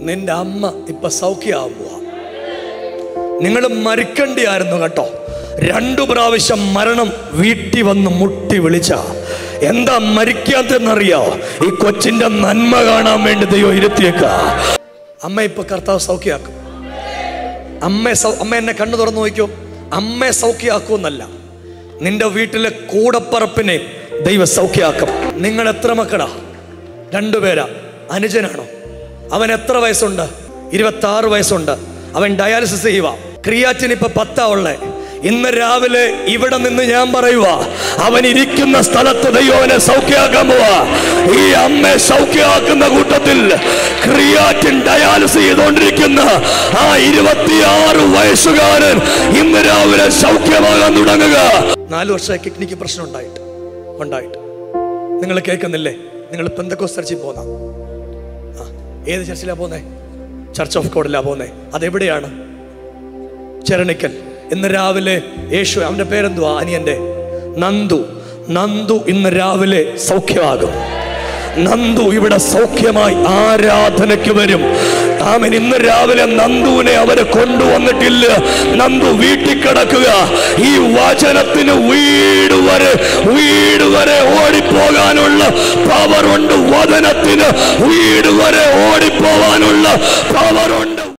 നിന്റെ അമ്മ ഇപ്പൊ സൗഖ്യമാവുക നിങ്ങൾ മരിക്കണ്ടിയായിരുന്നു കേട്ടോ രണ്ടു പ്രാവശ്യം മരണം വീട്ടിൽ വന്ന് മുട്ടി വിളിച്ച എന്താ മരിക്കാത്തെന്നറിയോ ഈ കൊച്ചിന്റെ നന്മ കാണാൻ വേണ്ടി ദൈവം ഇരുത്തിയേക്ക അമ്മ ഇപ്പൊ കർത്താവ് സൗഖ്യമാക്കും അമ്മ സൗ- അമ്മ എന്നെ കണ്ണു തുറന്നു നോക്കിയോ അമ്മയെ സൗഖ്യമാക്കുമെന്നല്ല നിന്റെ വീട്ടിലെ കൂടപ്പറപ്പിനെ ദൈവ സൗഖ്യമാക്കും നിങ്ങൾ എത്ര മക്കളാ രണ്ടുപേരാ അനുജനാണോ അവൻ എത്ര വയസ്സുണ്ട് ഇരുപത്തി ആറ് വയസ്സുണ്ട് അവൻ ഡയാലിസിസ് ചെയ്യുക ക്രിയാറ്റിന് ഇപ്പൊ പത്താ ഉള്ളേ ഇന്ന് രാവിലെ ഇവിടെ നിന്ന് ഞാൻ പറയുക അവൻ ഇരിക്കുന്ന സ്ഥലത്ത് ദൈവനെ സൗഖ്യമാക്കാൻ പോവാ ഈ അമ്മയെ സൗഖ്യമാക്കുന്ന കൂട്ടത്തിൽ ക്രിയാറ്റിൻ ഡയാലിസിസ് ചെയ്തുകൊണ്ടിരിക്കുന്ന ആ ഇരുപത്തിയാറ് വയസ്സുകാരൻ ഇന്ന് രാവിലെ സൗഖ്യമാകാൻ തുടങ്ങുക നാല് വർഷമായി കിഡ്നിക്ക് പ്രശ്നം ഉണ്ടായിട്ട് ഉണ്ടായിട്ട് നിങ്ങൾ കേൾക്കുന്നില്ലേ നിങ്ങൾ പെന്തക്കോസ് ചർച്ചിൽ പോന്ന ആ ഏത് ചർച്ചിലാ പോന്നേ ചർച്ച് ഓഫ് ഗോഡിലാ പോന്നേ അതെവിടെയാണ് ചെറണിക്കൽ ഇന്ന് രാവിലെ യേശു അവന്റെ പേരെന്തുവാ അനിയന്റെ നന്ദു നന്ദു ഇന്ന് രാവിലെ സൗഖ്യമാകും നന്ദു ഇവിടെ സൗഖ്യമായി ആരാധനയ്ക്ക് വരും ആമൻ ഇന്ന് രാവിലെ നന്ദുവിനെ അവരെ കൊണ്ടുവന്നിട്ടില്ല നന്ദു വീട്ടിൽ കിടക്കുക ഈ വചനത്തിന് വീട് വരെ വീട് വരെ ഓടിപ്പോകാനുള്ള പവറുണ്ട് വചനത്തിന് വീട് വരെ ഓടിപ്പോകാനുള്ള പവറുണ്ട്